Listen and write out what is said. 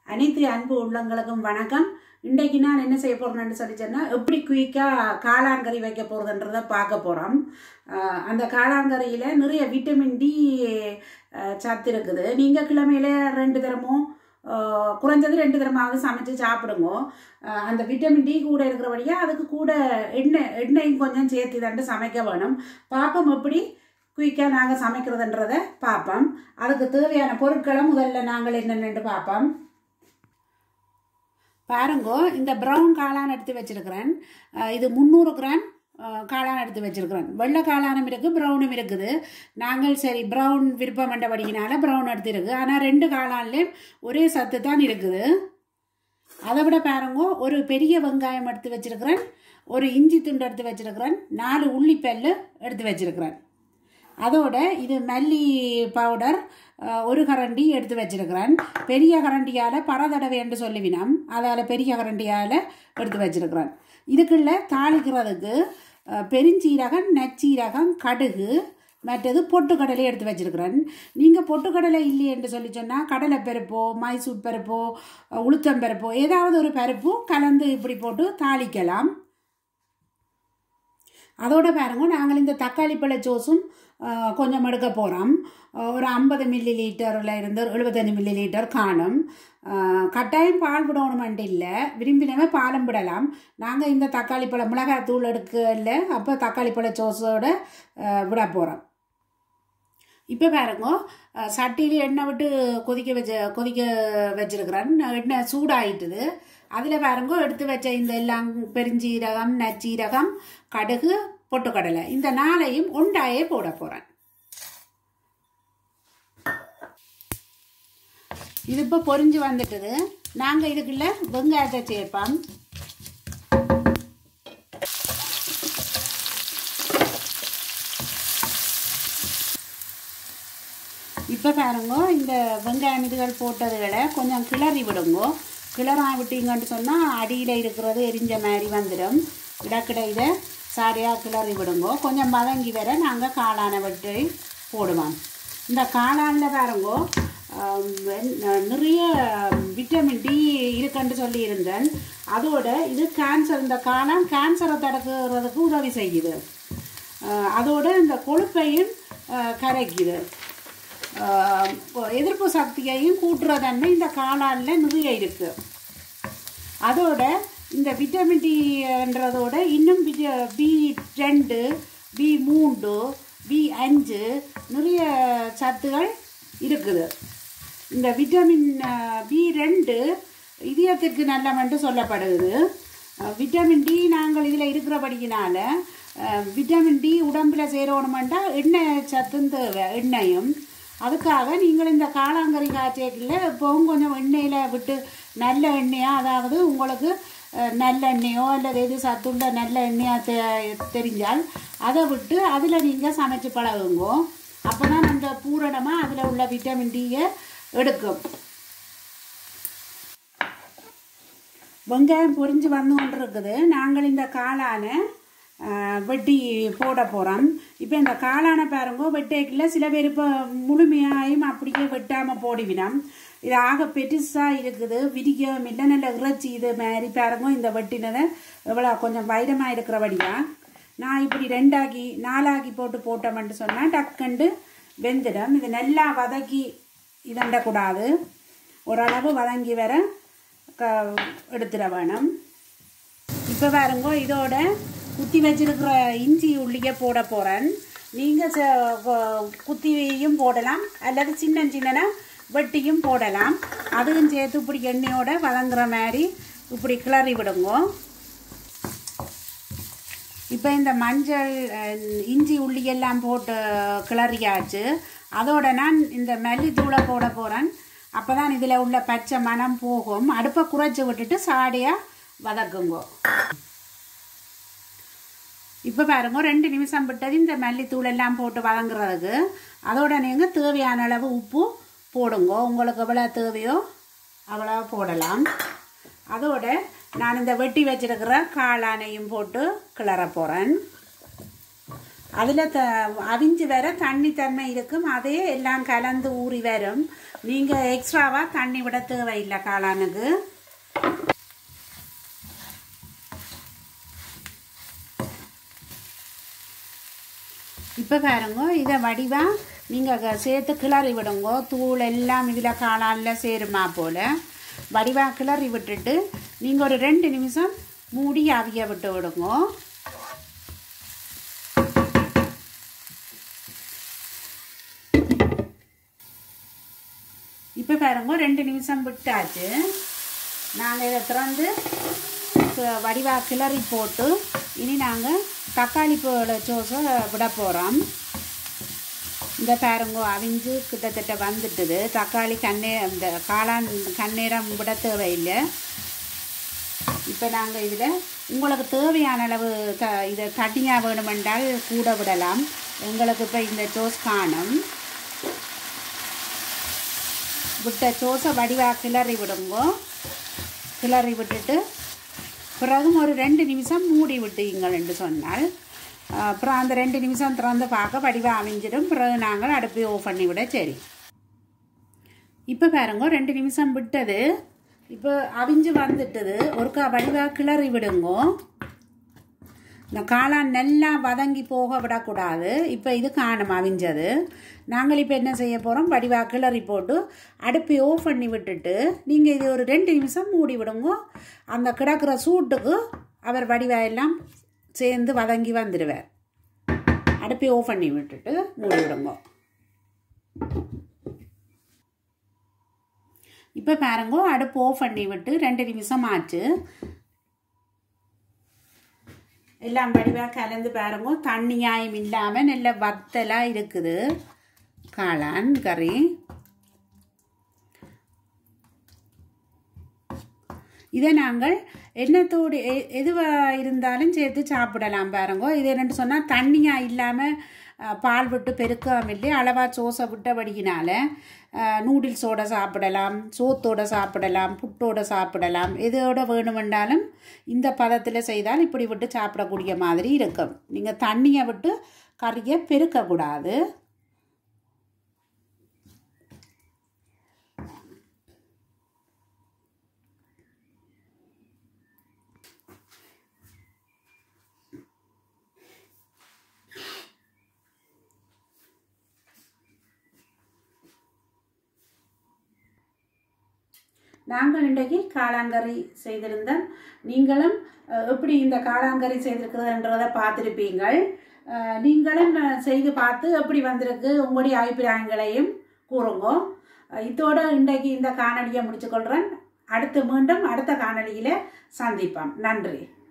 அனைத்து அன்பு உள்ளங்களுக்கும் வணக்கம் இன்றைக்கு நான் என்ன செய்ய போறேன்னு சொல்லி சொன்னால் எப்படி குயிக்காக காளாங்கறி வைக்க போகிறதுன்றத பார்க்க போகிறோம் அந்த காளாங்கறியில் நிறைய விட்டமின் டி சத்து இருக்குது நீங்கள் கிழமையில ரெண்டு தரமும் ஆஹ், குறைஞ்சது ரெண்டு தரமாவது சமைச்சு சாப்பிடுங்க ஆஹ், அந்த விட்டமின் டி கூட இருக்கிறபடியாக அதுக்கு கூட எண்ணெய் எண்ணெயும் கொஞ்சம் சேர்த்து தண்டு சமைக்க வேணும் பாப்போம் எப்படி குயிக்காக நாங்கள் சமைக்கிறதுன்றதை பார்ப்போம் அதுக்கு தேவையான பொருட்களை முதல்ல நாங்கள் என்னென்னு பார்ப்போம் பாருங்கோ இந்த ப்ரௌன் காளான் எடுத்து வச்சிருக்கிறேன் அஹ் இது முந்நூறு கிராம் அஹ், காளான் எடுத்து வச்சிருக்கிறேன் வெள்ளை காளானும் இருக்குது ப்ரௌனும் இருக்குது நாங்கள் சரி ப்ரௌன் விருப்பம் பண்ணபடியினால ப்ரௌன் எடுத்துருக்கு ஆனால் ரெண்டு காளான்லேயும் ஒரே சத்து தான் இருக்குது அதை விட பாருங்க ஒரு பெரிய வெங்காயம் எடுத்து வச்சிருக்கிறேன் ஒரு இஞ்சி துண்டு எடுத்து வச்சிருக்கிறேன் நாலு உள்ளிப்பல்லு எடுத்து வச்சிருக்கிறேன் அதோட இது மல்லி பவுடர் அஹ், ஒரு கரண்டி எடுத்து வச்சிருக்கிறேன் பெரிய கரண்டியால் பரதடவை என்று சொல்லுவினோம் அதால் பெரிய கரண்டியால் எடுத்து வச்சிருக்கிறேன் இதுக்குள்ள தாளிக்கிறதுக்கு அஹ், பெருஞ்சீரகம் நச்சீரகம் கடுகு மற்றது பொட்டுக்கடலை எடுத்து வச்சிருக்கிறேன் நீங்கள் பொட்டுக்கடலை இல்லை என்று சொல்லி சொன்னால் கடலை பருப்போ மைசூர் பருப்போ அஹ், உளுத்தம் பருப்போ ஏதாவது ஒரு பருப்பும் கலந்து இப்படி போட்டு தாளிக்கலாம் அதோட பாருங்க நாங்கள் இந்த தக்காளி பழ ஜூஸும் அஹ், கொஞ்சம் எடுக்க போகிறோம் ஒரு ஐம்பது மில்லி லிட்டரில் இருந்து எழுபத்தஞ்சு மில்லி லிட்டர் காணும் அஹ், கட்டாயம் பால் விடணுமெண்டு இல்லை விரும்பினவே பாலும் விடலாம் நாங்கள் இந்த தக்காளி பழ மிளகாய் தூள் எடுக்கல அப்போ தக்காளி பழ ஜூஸோட அஹ், விட போகிறோம் இப்போ பாருங்க அஹ், சட்டியில் எண்ணெய் விட்டு கொதிக்க வச்ச கொதிக்க வச்சிருக்கிறேன் எண்ணெய் சூடாயிட்டுது அதில் பாருங்க எடுத்து வச்ச இந்த எல்லாம் பெருஞ்சீரகம் நச்சீரகம் கடுகு பொட்டுக்கடலை இந்த நாளையும் உண்டாயே போட போகிறேன் இது இப்போ பொரிஞ்சு வந்துட்டுது நாங்கள் இதுக்குள்ள வெங்காயத்தை சேர்ப்போம் இப்போ பாருங்க இந்த வெங்காயம் இதுகள் போட்டதுகளை கொஞ்சம் கிளறி விடுங்க கிளறா விட்டீங்கன்னு சொன்னால் அடியில் இருக்கிறது எரிஞ்ச மாதிரி வந்துடும் இடக்கிட இதை சாரியாக கிளறி விடுங்க கொஞ்சம் வதங்கி வர நாங்கள் காளானை விட்டு போடுவோம் இந்த காளானில் பாருங்க ஆம், வெ- நிறைய விட்டமின் டி இருக்குன்னு சொல்லி இருந்தேன் அதோட இது கேன்சர் இந்த காளான் கேன்சரை தடுக்கிறதுக்கு உதவி செய்யுது அஹ், அதோட இந்த கொழுப்பையும் அஹ், கரைக்குது ஆஹ் எதிர்ப்பு சக்தியையும் கூட்டுற தன்மை இந்த காளானில் நிறைய இருக்கு அதோட இந்த விட்டமின் டின்றதோட இன்னும் விட்ட- பி ரெண்டு பி மூன்று பி அஞ்சு நிறைய சத்துகள் இருக்குது இந்த விட்டமின் ஆஹ், பி ரெண்டு இதயத்திற்கு நல்லவன்ட்டு சொல்லப்படுது ஆஹ், விட்டமின் டி நாங்கள் இதில் இருக்கிறபடியினால ஆஹ், விட்டமின் டி உடம்பில் சேரணுமெண்டா எண்ணெய் சத்தும் தேவை எண்ணெயும் அதுக்காக நீங்கள் இந்த காளாங்கறி காய்ச்சல இப்போவும் கொஞ்சம் எண்ணெயில் விட்டு நல்ல எண்ணெயாக அதாவது உங்களுக்கு அஹ், நல்ல எண்ணெயோ அல்லது எது சத்துள்ள நல்ல எண்ணெயாக தெ தெரிஞ்சால் அதை விட்டு அதில் நீங்கள் சமைச்சு பழகுங்க அப்போ தான் அந்த பூரணமாக அதில் உள்ள விட்டமின் டியை எடுக்கும் வெங்காயம் பொரிஞ்சு வந்து கொண்டு இருக்குது நாங்கள் இந்த காளானை ஆஹ், வெட்டி போட போகிறோம் இப்போ இந்த காளானை பாருங்க வெட்டைக்கில் சில பேர் இப்போ முழுமையாயும் அப்படியே வெட்டாமல் போடுவினோம் இது ஆக பெருசாக இருக்குது விரிக்கவும் இல்லை நல்ல இறைச்சி இது மாதிரி பாருங்க இந்த வெட்டினதை எவ்வளோ கொஞ்சம் வைரமாக இருக்கிறபடியா நான் இப்படி ரெண்டாக்கி நாலாக்கி போட்டு போட்டோம்னு சொன்னால் டக்குண்டு வெந்துடும் இது நல்லா வதக்கி இதண்டக்கூடாது ஓரளவு வதங்கி வர க எடுத்துட வேணும் இப்போ பாருங்க இதோட குத்தி வச்சிருக்கிற இஞ்சி உள்ளிய போட போகிறேன் நீங்கள் குத்தியும் போடலாம் அல்லது சின்ன சின்னனா வெட்டியும் போடலாம் அதுவும் சேர்த்து இப்படி எண்ணெயோட வதங்குற மாதிரி இப்படி கிளறி விடுங்க இப்போ இந்த மஞ்சள் அஹ், இஞ்சி உள்ளி எல்லாம் போட்டு கிளறியாச்சு அதோட நான் இந்த மல்லித்தூளை போட போகிறேன் அப்போ தான் இதில் உள்ள பச்சை மணம் போகும் அடுப்பை குறைச்சி விட்டுட்டு சாடியாக வதக்குங்க இப்போ பாருங்க ரெண்டு நிமிஷம் விட்டது இந்த மல்லித்தூள் எல்லாம் போட்டு வதங்குறதுக்கு அதோட நீங்கள் தேவையான அளவு உப்பு போடுங்க உங்களுக்கு எவ்வளோ தேவையோ அவ்வளோ போடலாம் அதோட நான் இந்த வெட்டி வச்சிருக்கிற காளானையும் போட்டு கிளற போகிறேன் அதில் த அவிஞ்சு வர தண்ணி தன்மை இருக்கும் அதே எல்லாம் கலந்து ஊறி வரும் நீங்கள் எக்ஸ்ட்ராவாக தண்ணி விட தேவையில்லை காளானுக்கு இப்போ பாருங்க இதை வடிவாக நீங்கள் சேர்த்து கிளறி விடுங்க தூள் எல்லாம் இதில் காளானில் சேருமா போல் வடிவாக கிளறி விட்டுட்டு நீங்கள் ஒரு ரெண்டு நிமிஷம் மூடி அவிய விட்டு விடுங்க இப்போ பாருங்க ரெண்டு நிமிஷம் விட்டாச்சு நாங்கள் இதை திறந்து க- வடிவா கிளறி போட்டு இனி நாங்கள் தக்காளி போல சோஸை விட போகிறோம் இந்த பாருங்க அவிஞ்சு கிட்டத்தட்ட வந்துட்டுது தக்காளி கண்ணே இந்த காளான் கண்ணீரம் விட தேவையில்லை இப்போ நாங்கள் இதில் உங்களுக்கு தேவையான அளவு த இதை தட்டியாக வேணுமென்றால் கூட விடலாம் எங்களுக்கு இப்போ இந்த சோஸ் காணும் விட்ட சோஸை வடிவாக கிளறி விடுங்க கிளறி விட்டுட்டு பிறகும் ஒரு ரெண்டு நிமிஷம் மூடி விட்டீங்கள்னு சொன்னால் அஹ், அப்புறம் அந்த ரெண்டு நிமிஷம் திறந்து பார்க்க வடிவாக அவிஞ்சிடும் பிறகு நாங்கள் அடுப்பை ஓஃப் பண்ணி விட சரி இப்போ பாருங்க ரெண்டு நிமிஷம் விட்டது இப்போ அவிஞ்சு வந்துட்டுது ஒருக்கா வடிவாக கிளறி விடுங்க இந்த காளான் நல்லா வதங்கி போக விடக்கூடாது இப்போ இது காணும் அவிஞ்சது நாங்கள் இப்போ என்ன செய்ய போகிறோம் வடிவா கிளறி போட்டு அடுப்பை ஆஃப் பண்ணி விட்டுட்டு நீங்கள் இது ஒரு ரெண்டு நிமிஷம் மூடி விடுங்க அந்த கிடக்கிற சூட்டுக்கு அவர் வடிவா எல்லாம் சேர்ந்து வதங்கி வந்துடுவார் அடுப்பை ஆஃப் பண்ணி விட்டுட்டு மூடி விடுங்க இப்போ பாருங்க அடுப்பு ஆஃப் பண்ணி விட்டு ரெண்டு நிமிஷம் ஆச்சு எல்லாம் வடிவாக கலந்து பாருங்க தண்ணியாயம் இல்லாமல் நல்ல வத்தலாக இருக்குது காளான் கறி இதை நாங்கள் எண்ணத்தோடு எ எதுவாக இருந்தாலும் சேர்த்து சாப்பிடலாம் பாருங்க இது என்னென்னு சொன்னால் தண்ணியாக இல்லாமல் பால் விட்டு பெருக்காம இல்லை அளவாக சோசை விட்டபடியினால நூடுல்ஸோட சாப்பிடலாம் சோத்தோட சாப்பிடலாம் புட்டோட சாப்பிடலாம் எதோட வேணுமென்றாலும் இந்த பதத்தில் செய்தால் இப்படி விட்டு சாப்பிடக்கூடிய மாதிரி இருக்கும் நீங்கள் தண்ணியை விட்டு கறியை பெருக்கக்கூடாது நாங்கள் இன்றைக்கு காளாங்கறி செய்திருந்தோம் நீங்களும் அஹ், எப்படி இந்த காளாங்கறி செய்திருக்கிறதுன்றதை பார்த்துருப்பீங்கள் அஹ், நீங்களும் அஹ், செய்து பார்த்து எப்படி வந்திருக்கு உங்களுடைய அபிப்பிராயங்களையும் கூறுங்க அஹ், இதோட இன்றைக்கு இந்த காணொலியை முடிச்சுக்கொள்கிறேன் அடுத்து மீண்டும் அடுத்த காணொலியில் சந்திப்போம் நன்றி